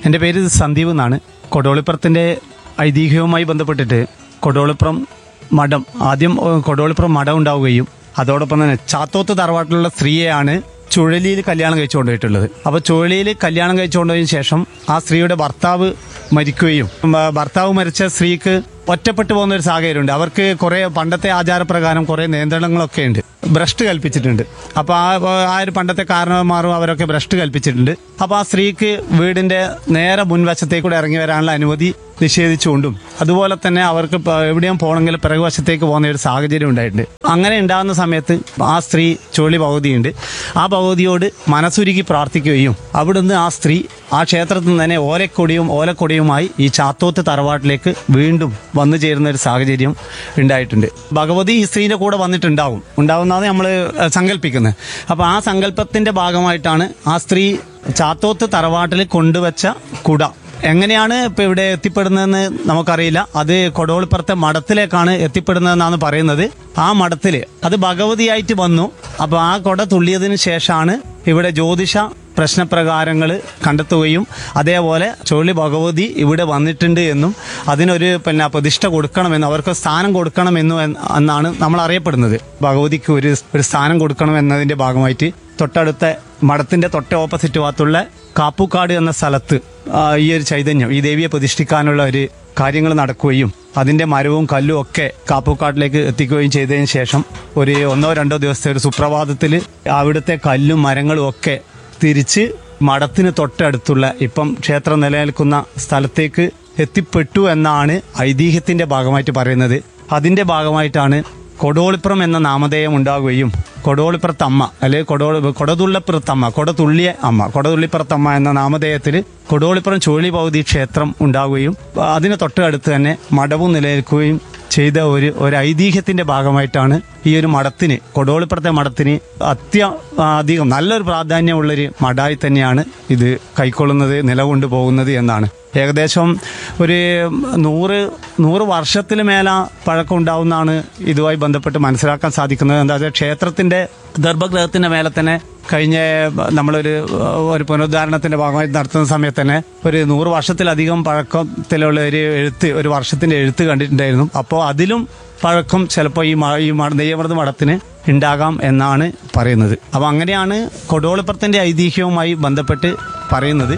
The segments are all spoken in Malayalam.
എൻ്റെ പേര് സന്ദീപ് എന്നാണ് കൊടോളിപ്പുറത്തിൻ്റെ ഐതിഹ്യവുമായി ബന്ധപ്പെട്ടിട്ട് കൊടോളിപ്പുറം മഠം ആദ്യം ഏഹ്, കൊടോളിപ്പുറം മഠം ഉണ്ടാവുകയും അതോടൊപ്പം തന്നെ ചാത്തോത്ത് തറവാട്ടിലുള്ള സ്ത്രീയെയാണ് ചുഴലിയിൽ കല്യാണം കഴിച്ചു കൊണ്ടുപോയിട്ടുള്ളത് അപ്പോൾ ചുഴലിയിൽ കല്യാണം കഴിച്ചു കൊണ്ടുപോയതിനു ശേഷം ആ സ്ത്രീയുടെ ഭർത്താവ് മരിക്കുകയും ഉം, ആ, ഭർത്താവ് മരിച്ച സ്ത്രീക്ക് ഒറ്റപ്പെട്ടു പോകുന്ന ഒരു സാഹചര്യമുണ്ട് അവർക്ക് കുറെ പണ്ടത്തെ ആചാരപ്രകാരം കുറെ നിയന്ത്രണങ്ങളൊക്കെ ഉണ്ട് ഭ്രഷ്ട് കൽപ്പിച്ചിട്ടുണ്ട് അപ്പൊ ആ ആ ഒരു പണ്ടത്തെ കാരണവന്മാരും അവരൊക്കെ ഭ്രഷ്ട് കൽപ്പിച്ചിട്ടുണ്ട് അപ്പൊ ആ സ്ത്രീക്ക് വീടിന്റെ നേരെ മുൻവശത്തേക്കൂടെ ഇറങ്ങി വരാനുള്ള അനുമതി നിഷേധിച്ചുകൊണ്ടും അതുപോലെ തന്നെ അവർക്ക് ഇപ്പൊ എവിടെയും പോകണമെങ്കിൽ പിറകുവശത്തേക്ക് പോകുന്ന ഒരു സാഹചര്യം ഉണ്ടായിട്ടുണ്ട് അങ്ങനെ ഉണ്ടാകുന്ന സമയത്ത് ആ സ്ത്രീ ചുഴലി ഭഗവതിയുണ്ട് ആ ഭഗവതിയോട് മനസ്സുരുകി പ്രാർത്ഥിക്കുകയും അവിടുന്ന് ആ സ്ത്രീ ആ ക്ഷേത്രത്തിൽ നിന്ന് തന്നെ ഓലക്കൊടിയും ഓലക്കൊടിയുമായി ഈ ചാത്തോത്ത് തറവാട്ടിലേക്ക് വീണ്ടും വന്നു ചേരുന്ന ഒരു സാഹചര്യം ഉണ്ടായിട്ടുണ്ട് ഭഗവതി ഈ സ്ത്രീന്റെ കൂടെ വന്നിട്ടുണ്ടാവും ഉണ്ടാവുന്നതാണ് നമ്മൾ സങ്കല്പിക്കുന്നത് അപ്പൊ ആ സങ്കല്പത്തിന്റെ ഭാഗമായിട്ടാണ് ആ സ്ത്രീ ചാത്തോത്ത് തറവാട്ടിൽ കൊണ്ടുവച്ച കുട എങ്ങനെയാണ് ഇപ്പൊ ഇവിടെ എത്തിപ്പെടുന്നതെന്ന് നമുക്കറിയില്ല അത് കൊടോളിപ്പുറത്തെ മഠത്തിലേക്കാണ് എത്തിപ്പെടുന്നതെന്നാണ് പറയുന്നത് ആ മഠത്തില് അത് ഭഗവതിയായിട്ട് വന്നു അപ്പൊ ആ കൊട തുള്ളിയതിനു ശേഷമാണ് ഇവിടെ ജ്യോതിഷ പ്രശ്നപ്രകാരങ്ങൾ കണ്ടെത്തുകയും അതേപോലെ ചുഴലി ഭഗവതി ഇവിടെ വന്നിട്ടുണ്ട് എന്നും അതിനൊരു പിന്നെ പ്രതിഷ്ഠ കൊടുക്കണമെന്നും അവർക്ക് സ്ഥാനം കൊടുക്കണമെന്നും എന്ന് എന്നാണ് നമ്മൾ അറിയപ്പെടുന്നത് ഭഗവതിക്ക് ഒരു ഒരു സ്ഥാനം കൊടുക്കണം എന്നതിന്റെ ഭാഗമായിട്ട് തൊട്ടടുത്ത മഠത്തിന്റെ തൊട്ട ഓപ്പോസിറ്റ് ഭാഗത്തുള്ള കാപ്പുക്കാട് എന്ന സ്ഥലത്ത് ആ, ഈ ഒരു ചൈതന്യം ഈ ദേവിയെ പ്രതിഷ്ഠിക്കാനുള്ള ഒരു കാര്യങ്ങൾ നടക്കുകയും അതിന്റെ മരവും കല്ലും ഒക്കെ കാപ്പുക്കാട്ടിലേക്ക് എത്തിക്കുകയും ചെയ്തതിന് ശേഷം ഒരു ഒന്നോ രണ്ടോ ദിവസത്തെ ഒരു സുപ്രഭാതത്തിൽ അവിടുത്തെ കല്ലും മരങ്ങളും ഒക്കെ തിരിച്ച് മഠത്തിന് തൊട്ടടുത്തുള്ള ഇപ്പം ക്ഷേത്രം നിലനിൽക്കുന്ന സ്ഥലത്തേക്ക് എത്തിപ്പെട്ടു എന്നാണ് ഐതിഹ്യത്തിന്റെ ഭാഗമായിട്ട് പറയുന്നത് അതിന്റെ ഭാഗമായിട്ടാണ് കൊടോളിപ്പുറം എന്ന നാമധേയം ഉണ്ടാകുകയും കൊടോളിപ്പുറത്തമ്മ അല്ലെങ്കിൽ കൊടോളി കൊടതുള്ളപ്പുറത്തമ്മ കൊടതുള്ളിയ അമ്മ കൊടതുള്ളിപ്പുറത്തമ്മ എന്ന നാമധേയത്തിൽ കൊടോളിപ്പുറം ചുഴലി ഭഗവതി ക്ഷേത്രം ഉണ്ടാവുകയും അതിന് തൊട്ടടുത്ത് തന്നെ മഠവും നിലനിൽക്കുകയും ചെയ്ത ഒരു ഒരു ഐതിഹ്യത്തിന്റെ ഭാഗമായിട്ടാണ് ഈ ഒരു മഠത്തിന് കൊടോളിപ്പുറത്തെ മഠത്തിന് അത്യ അധികം നല്ലൊരു പ്രാധാന്യമുള്ളൊരു മഠായി തന്നെയാണ് ഇത് കൈക്കൊള്ളുന്നത് നിലകൊണ്ടു പോകുന്നത് എന്നാണ് ഏകദേശം ഒരു നൂറ് നൂറ് വർഷത്തിൽ മേല പഴക്കം ഉണ്ടാവുന്നതാണ് ഇതുമായി ബന്ധപ്പെട്ട് മനസ്സിലാക്കാൻ സാധിക്കുന്നത് എന്താ വെച്ചാൽ ക്ഷേത്രത്തിന്റെ ഗർഭഗൃഹത്തിന്റെ മേലെ തന്നെ കഴിഞ്ഞ നമ്മളൊരു ഒരു പുനരുദ്ധാരണത്തിന്റെ ഭാഗമായി നടത്തുന്ന സമയത്ത് തന്നെ ഒരു നൂറ് വർഷത്തിലധികം പഴക്കത്തിലുള്ള ഒരു എഴുത്ത് ഒരു വർഷത്തിന്റെ എഴുത്ത് കണ്ടിട്ടുണ്ടായിരുന്നു അപ്പോൾ അതിലും പഴക്കം ചിലപ്പോൾ ഈ മ- ഈ മ- നെയ്യമൃത മഠത്തിന് ഉണ്ടാകാം എന്നാണ് പറയുന്നത് അപ്പോൾ അങ്ങനെയാണ് കൊടോളിപ്പുറത്തിന്റെ ഐതിഹ്യവുമായി ബന്ധപ്പെട്ട് പറയുന്നത്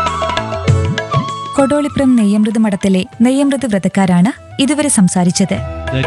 കൊടോളിപ്പുറം നെയ്യമൃത് മഠത്തിലെ നെയ്യമൃത് വ്രതക്കാരാണ് ഇതുവരെ സംസാരിച്ചത്